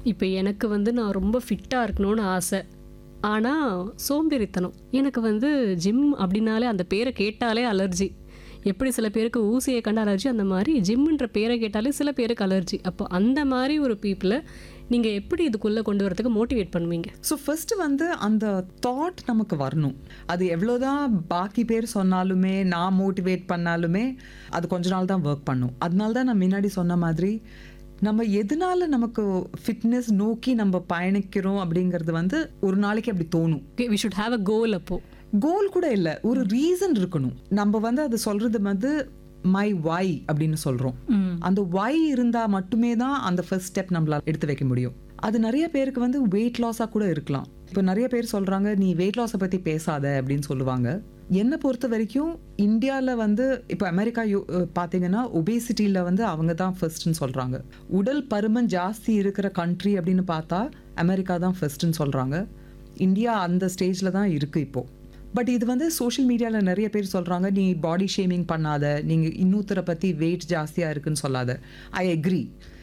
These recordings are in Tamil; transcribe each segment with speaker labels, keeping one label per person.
Speaker 1: இப்போ எனக்கு வந்து நான் ரொம்ப ஃபிட்டாக இருக்கணும்னு ஆசை ஆனால் சோம்பேறித்தனம் எனக்கு வந்து ஜிம் அப்படின்னாலே அந்த பேரை கேட்டாலே அலர்ஜி எப்படி சில பேருக்கு ஊசியை கண்டு அலர்ஜி அந்த மாதிரி ஜிம்ன்ற பேரை கேட்டாலே சில பேருக்கு அலர்ஜி அப்போ அந்த மாதிரி ஒரு பீப்புளை நீங்கள் எப்படி இதுக்குள்ளே கொண்டு வரதுக்கு மோட்டிவேட் பண்ணுவீங்க
Speaker 2: ஸோ ஃபர்ஸ்ட் வந்து அந்த தாட் நமக்கு வரணும் அது எவ்வளோதான் பாக்கி பேர் சொன்னாலுமே நான் மோட்டிவேட் பண்ணாலுமே அது கொஞ்ச நாள் தான் ஒர்க் பண்ணும் அதனால தான் நான் முன்னாடி சொன்ன மாதிரி நம்ம எதனால நமக்கு ஃபிட்னஸ் நோக்கி நம்ம பயணிக்கிறோம் அப்படிங்கிறது வந்து ஒரு நாளைக்கு அப்படி தோணும்
Speaker 1: we should have a goal அப்போ
Speaker 2: கோல் கூட இல்லை ஒரு ரீசன் இருக்கணும் நம்ம வந்து அது சொல்றது வந்து மை வை அப்படின்னு சொல்றோம் அந்த வை இருந்தா மட்டுமே தான் அந்த ஃபர்ஸ்ட் ஸ்டெப் நம்மளால எடுத்து வைக்க முடியும் அது நிறைய பேருக்கு வந்து வெயிட் லாஸாக கூட இருக்கலாம் இப்போ நிறைய பேர் சொல்றாங்க நீ வெயிட் லாஸை பத்தி பேசாத அப்படின்னு சொல்லுவாங்க என்னை பொறுத்த வரைக்கும் இந்தியாவில் வந்து இப்போ அமெரிக்கா யு- அஹ் பார்த்தீங்கன்னா ஒபேசிட்டியில் வந்து அவங்க தான் ஃபர்ஸ்ட்னு சொல்கிறாங்க உடல் பருமன் ஜாஸ்தி இருக்கிற கண்ட்ரி அப்படின்னு பார்த்தா அமெரிக்கா தான் ஃபர்ஸ்ட்னு சொல்கிறாங்க இந்தியா அந்த ஸ்டேஜில் தான் இருக்குது இப்போது பட் இது வந்து சோஷியல் மீடியாவில் நிறைய பேர் சொல்கிறாங்க நீ பாடி ஷேமிங் பண்ணாத நீங்கள் இன்னொருத்தரை பற்றி வெயிட் ஜாஸ்தியாக இருக்குன்னு சொல்லாத ஐ அக்ரி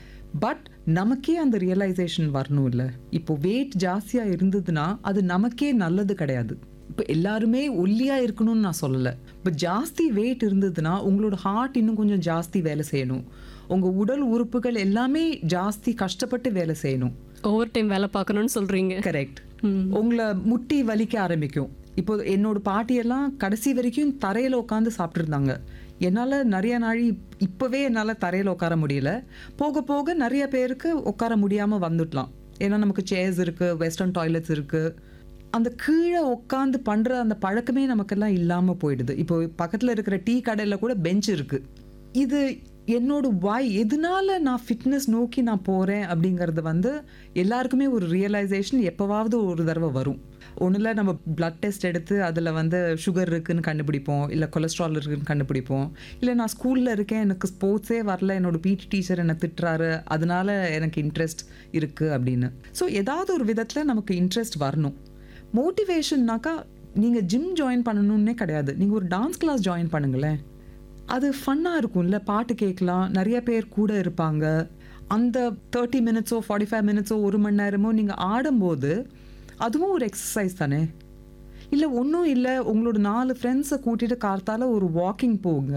Speaker 2: பட் நமக்கே அந்த ரியலைசேஷன் வரணும் இல்லை இப்போ வெயிட் ஜாஸ்தியாக இருந்ததுன்னா அது நமக்கே நல்லது கிடையாது இப்போ எல்லாருமே ஒல்லியாக இருக்கணும்னு நான் சொல்லலை இப்போ ஜாஸ்தி வெயிட் இருந்ததுன்னா உங்களோட ஹார்ட் இன்னும் கொஞ்சம் ஜாஸ்தி வேலை செய்யணும் உங்கள் உடல் உறுப்புகள் எல்லாமே ஜாஸ்தி கஷ்டப்பட்டு வேலை செய்யணும்
Speaker 1: ஓவர் டைம் வேலை பார்க்கணும்னு சொல்கிறீங்க
Speaker 2: கரெக்ட் உங்களை முட்டி வலிக்க ஆரம்பிக்கும் இப்போ என்னோட பாட்டியெல்லாம் கடைசி வரைக்கும் தரையில் உட்காந்து சாப்பிட்ருந்தாங்க என்னால் நிறைய நாழி இப்போவே என்னால் தரையில் உட்கார முடியல போக போக நிறைய பேருக்கு உட்கார முடியாமல் வந்துடலாம் ஏன்னா நமக்கு சேர்ஸ் இருக்குது வெஸ்டர்ன் டாய்லெட்ஸ் இருக்குது அந்த கீழே உட்காந்து பண்ணுற அந்த பழக்கமே நமக்கெல்லாம் இல்லாமல் போயிடுது இப்போ பக்கத்தில் இருக்கிற டீ கடையில் கூட பெஞ்ச் இருக்குது இது என்னோட வாய் எதனால நான் ஃபிட்னஸ் நோக்கி நான் போகிறேன் அப்படிங்கிறது வந்து எல்லாருக்குமே ஒரு ரியலைசேஷன் எப்போவாவது ஒரு தடவை வரும் ஒன்றில் நம்ம பிளட் டெஸ்ட் எடுத்து அதில் வந்து சுகர் இருக்குன்னு கண்டுபிடிப்போம் இல்லை கொலஸ்ட்ரால் இருக்குன்னு கண்டுபிடிப்போம் இல்லை நான் ஸ்கூலில் இருக்கேன் எனக்கு ஸ்போர்ட்ஸே வரல என்னோட பிடி டீச்சர் என்னை திட்டுறாரு அதனால எனக்கு இன்ட்ரெஸ்ட் இருக்குது அப்படின்னு ஸோ ஏதாவது ஒரு விதத்தில் நமக்கு இன்ட்ரெஸ்ட் வரணும் மோட்டிவேஷன்னாக்கா நீங்கள் ஜிம் ஜாயின் பண்ணணுன்னே கிடையாது நீங்கள் ஒரு டான்ஸ் கிளாஸ் ஜாயின் பண்ணுங்களேன் அது ஃபன்னாக இருக்கும்ல பாட்டு கேட்கலாம் நிறைய பேர் கூட இருப்பாங்க அந்த தேர்ட்டி மினிட்ஸோ ஃபார்ட்டி ஃபைவ் மினிட்ஸோ ஒரு மணி நேரமோ நீங்கள் ஆடும்போது அதுவும் ஒரு எக்ஸசைஸ் தானே இல்லை ஒன்றும் இல்லை உங்களோட நாலு ஃப்ரெண்ட்ஸை கூட்டிகிட்டு கார்த்தால ஒரு வாக்கிங் போங்க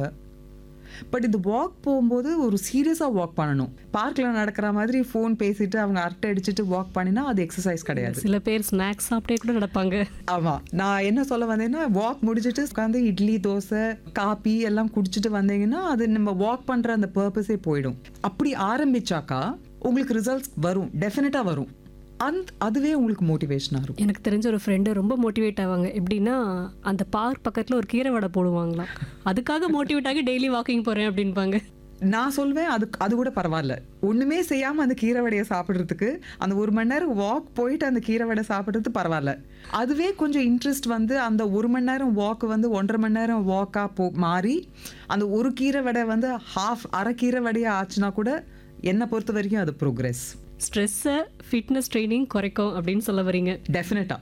Speaker 2: பட் இது வாக் போகும்போது ஒரு சீரியஸாக வாக் பண்ணணும் பார்க்கில் நடக்கிற மாதிரி ஃபோன் பேசிட்டு அவங்க அரட்டை அடிச்சுட்டு வாக் பண்ணினா அது எக்ஸசைஸ் கிடையாது
Speaker 1: சில பேர் ஸ்நாக்ஸ் சாப்பிட்டே கூட நடப்பாங்க
Speaker 2: ஆமாம் நான் என்ன சொல்ல வந்தேன்னா வாக் முடிச்சுட்டு உட்காந்து இட்லி தோசை காபி எல்லாம் குடிச்சிட்டு வந்தீங்கன்னா அது நம்ம வாக் பண்ணுற அந்த பர்பஸே போயிடும் அப்படி ஆரம்பிச்சாக்கா உங்களுக்கு ரிசல்ட்ஸ் வரும் டெஃபினட்டாக வரும் அந்த அதுவே உங்களுக்கு மோட்டிவேஷனாக இருக்கும்
Speaker 1: எனக்கு தெரிஞ்ச ஒரு ஃப்ரெண்டு ரொம்ப மோட்டிவேட் ஆவாங்க எப்படின்னா அந்த பார்க் பக்கத்தில் ஒரு கீரை வடை போடுவாங்களாம் அதுக்காக மோட்டிவேட் ஆகி டெய்லி வாக்கிங் போகிறேன் அப்படின்பாங்க
Speaker 2: நான் சொல்வேன் அது அது கூட பரவாயில்ல ஒன்றுமே செய்யாமல் அந்த கீரை வடையை சாப்பிட்றதுக்கு அந்த ஒரு மணி நேரம் வாக் போயிட்டு அந்த கீரை வடை சாப்பிட்றது பரவாயில்ல அதுவே கொஞ்சம் இன்ட்ரெஸ்ட் வந்து அந்த ஒரு மணி நேரம் வாக் வந்து ஒன்றரை மணி நேரம் வாக்காக போ மாறி அந்த ஒரு கீரை வடை வந்து ஹாஃப் அரை கீரை வடையாக ஆச்சுன்னா கூட என்னை பொறுத்த வரைக்கும் அது ப்ரோக்ரஸ்
Speaker 1: ஸ்ட்ரெஸ்ஸை ஃபிட்னஸ் ட்ரைனிங் குறைக்கும் அப்படின்னு சொல்ல வரீங்க
Speaker 2: டெஃபினட்டாக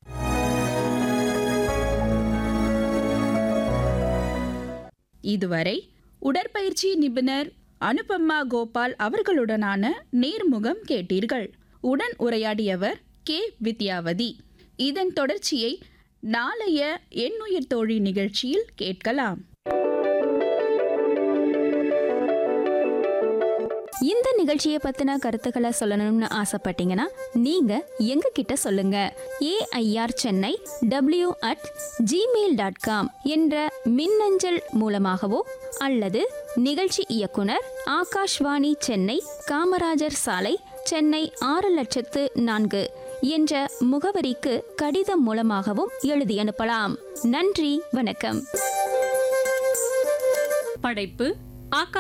Speaker 3: இதுவரை உடற்பயிற்சி நிபுணர் அனுபமா கோபால் அவர்களுடனான நேர்முகம் கேட்டீர்கள் உடன் உரையாடியவர் கே வித்யாவதி இதன் தொடர்ச்சியை நாளைய எண்ணுயிர் தோழி நிகழ்ச்சியில் கேட்கலாம்
Speaker 4: இந்த நிகழ்ச்சியை பத்தின கருத்துக்களை சொல்லணும்னு ஆசைப்பட்டீங்கன்னா நீங்க எங்க கிட்ட சொல்லுங்க AIR Chennai W at Gmail dot com என்ற மின்னஞ்சல் மூலமாகவோ அல்லது நிகழ்ச்சி இயக்குனர் ஆகாஷ்வாணி சென்னை காமராஜர் சாலை சென்னை ஆறு லட்சத்து நான்கு என்ற முகவரிக்கு கடிதம் மூலமாகவும் எழுதி அனுப்பலாம் நன்றி வணக்கம்
Speaker 1: படைப்பு ஆக்கா